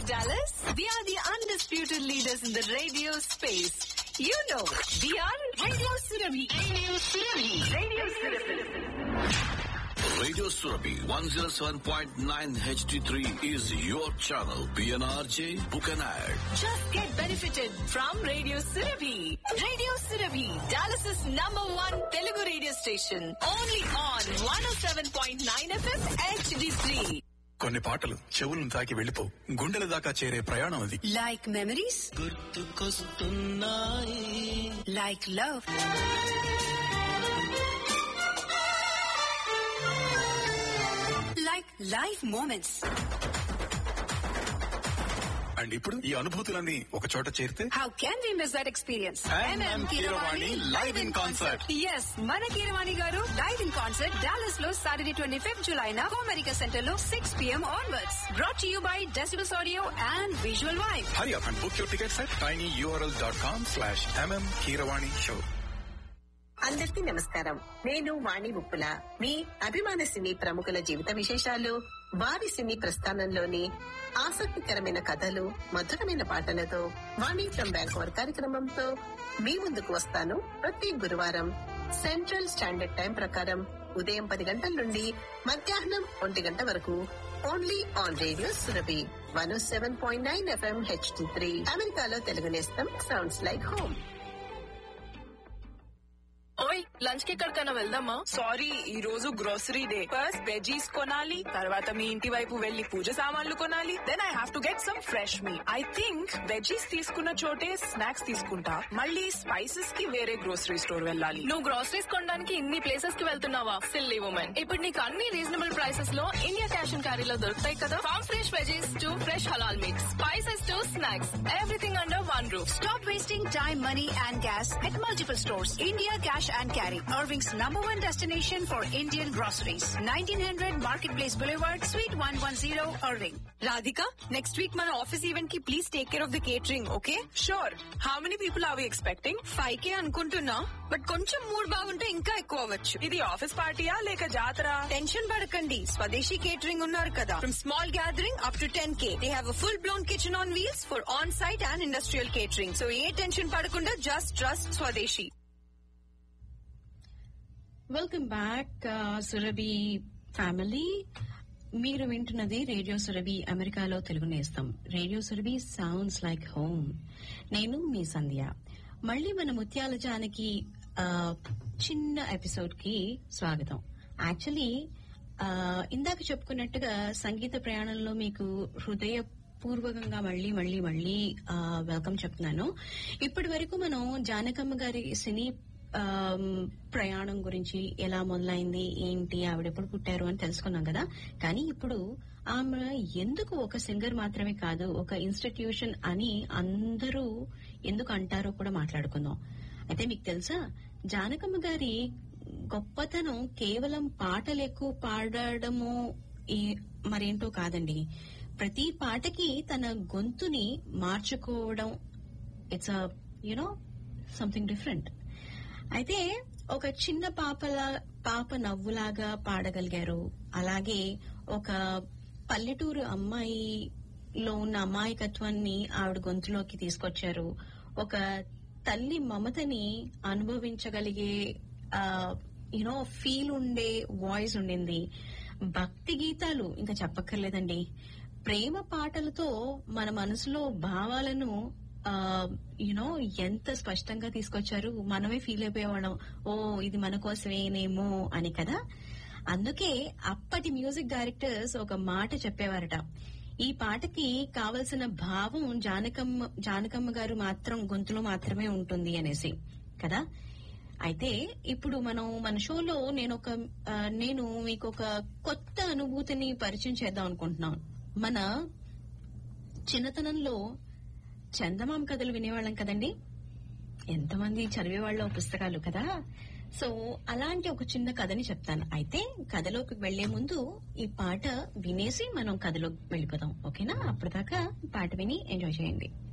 Dallas? We are the undisputed leaders in the radio space. You know, we are Radio Surabhi. Radio Surabhi. Radio Surabhi. Radio Surabhi 107.9 HD3 is your channel. PNRJ, book an ad. Just get benefited from Radio Surabhi. Radio Surabhi, Dallas's number one Telugu radio station. Only on 107.9 FM HD3. కొన్ని పాటలు చెవులను తాకి వెళ్ళిపోవు గుండెల దాకా చేరే ప్రయాణం అది Like memories? Like love? Like life moments. And ఇప్పుడు ఈ అనుభూతులన్నీ ఒక చోట చేరితే How can we miss that experience? MM Keeravani live in concert. Yes మన Keeravani garu live in concert Dallas లో సాటర్డే ట్వంటీ ఫిఫ్త్ జులై నా అమెరికా సెంటర్ లో six PM onwards brought you by decibels audio and visual వైఫ్ hurry up and book your tickets at tiny URL dot com slash MM Keeravani show అందరికీ నమస్కారం నేను వాణి ముప్పుల మీ అభిమాన సినీ ప్రముఖుల జీవిత విశేషాలు వారి సినీ ప్రస్థానంలోని ఆసక్తికరమైన కథలు మధురమైన పాటలతో వాణి ఫ్రం బ్యాంకోర్ కార్యక్రమంతో మీ ముందుకు వస్తాను ప్రతి గురువారం సెంట్రల్ స్టాండర్డ్ టైం ప్రకారం ఉదయం పది గంటల నుండి మధ్యాహ్నం ఒంటి గంట వరకు only on radio Surabhi one seven point nine FM HD three అమెరికాలో తెలుగు నేస్తం సౌండ్స్ లైక్ హోమ్ ఓయ్ లంచ్ కి ఎక్కడికైనా వెళ్దామా సారీ ఈ రోజు గ్రోసరీ డే ఫస్ట్ వెజీస్ కొనాలి తర్వాత మీ ఇంటి వైపు వెళ్లి పూజ సామాన్లు కొనాలి then I have to get some fresh మీ ఐ థింక్ వెజీస్ తీసుకున్న చోటే స్నాక్స్ తీసుకుంటా మళ్ళీ స్పైసెస్ కి వేరే గ్రోసరీ స్టోర్ వెళ్ళాలి నువ్వు గ్రోసరీస్ కొనడానికి ఇన్ని ప్లేసెస్ కి వెళ్తున్నావా సిల్లీ ఉమెన్ ఇప్పుడు నీకు అన్ని రీజనబుల్ ప్రైసెస్ లో ఇండియా క్యాష్ అండ్ క్యారీలో దొరుకుతాయి కదా farm fresh veggies to fresh హలాల్ mix spices to snacks everything under one roof Stop wasting time, money, and gas at multiple stores. India Cash and Carry, Irving's number one destination for Indian groceries. 1900 Marketplace Boulevard, Suite 110, Irving. Radhika next week మన office event కి please take care of the catering okay sure how many people are we expecting five K అనుకుంటున్నా but కొంచెం mood బాగుంటే ఇంకా ఎక్కువ అవ్వచ్చు ఇది office పార్టీయా లేక జాతర టెన్షన్ పడకండి స్వదేశీ కేటరింగ్ ఉన్నారు కదా from small gathering up to ten K they have full blown kitchen on wheels for on site and industrial catering so ఏ టెన్షన్ పడకుండా just trust Swadeshi welcome back Surabhi family మీరు వింటున్నది రేడియో సురభి అమెరికాలో తెలుగు నేస్తాం radio Surabhi sounds like home నేను మీ సంధ్య మళ్ళీ మన ముత్యాల జానకి ఆ, చిన్న ఎపిసోడ్ కి స్వాగతం యాక్చువల్లీ ఇందాక చెప్పుకున్నట్టుగా సంగీత ప్రయాణంలో మీకు హృదయ పూర్వకంగా మళ్ళీ మళ్ళీ మళ్ళీ వెల్కమ్ చెప్తున్నాను ఇప్పటి వరకు మనం జానకమ్మ గారి సినీ ఆమ్, ప్రయాణం గురించి ఎలా మొదలైంది ఏంటి ఆవిడ ఎప్పుడు పుట్టారు అని తెలుసుకున్నాం కదా కానీ ఇప్పుడు ఆమె ఎందుకు ఒక సింగర్ మాత్రమే కాదు ఒక ఇన్స్టిట్యూషన్ అని అందరూ ఎందుకు అంటారో కూడా మాట్లాడుకుందాం అయితే మీకు తెలుసా జానకమ్మ గారి గొప్పతనం కేవలం పాటలు ఎక్కువ పాడడము ఈ- మరేంటో కాదండి ప్రతి పాటకి తన గొంతుని మార్చుకోవడం it's uh you know something different అయితే ఒక చిన్న పాపలా పాప నవ్వులాగా పాడగలిగారు అలాగే ఒక పల్లెటూరు అమ్మాయిలో ఉన్న అమాయకత్వాన్ని ఆవిడ గొంతులోకి తీసుకొచ్చారు ఒక తల్లి మమతని అనుభవించగలిగే యునో ఫీల్ ఉండే వాయిస్ ఉండింది భక్తి గీతాలు ఇంకా చెప్పక్కర్లేదండి ప్రేమ పాటలతో మన మనసులో భావాలను యునో ఎంత స్పష్టంగా తీసుకొచ్చారు మనమే ఫీల్ అయిపోయేవాళ్ళం ఓ ఇది మన కోసమేనేమో అని కదా అందుకే అప్పటి మ్యూజిక్ డైరెక్టర్స్ ఒక మాట చెప్పేవారట ఈ పాటకి కావలసిన భావం జానకమ్మ జానకమ్మ గారు మాత్రం గొంతులో మాత్రమే ఉంటుంది అనేసి కదా అయితే ఇప్పుడు మనం మన షోలో నేను ఒక ఆ, నేను మీకు ఒక కొత్త అనుభూతిని పరిచయం చేద్దాం అనుకుంటున్నాను మన చిన్నతనంలో చందమామ కథలు వినేవాళ్ళం కదండి ఎంతమంది చదివేవాళ్ళ పుస్తకాలు కదా సో అలాంటి ఒక చిన్న కథని చెప్తాను అయితే కథలోకి వెళ్లే ముందు ఈ పాట వినేసి మనం కథలోకి వెళ్ళిపోదాం ఓకేనా అప్పటిదాకా పాట విని ఎంజాయ్ చేయండి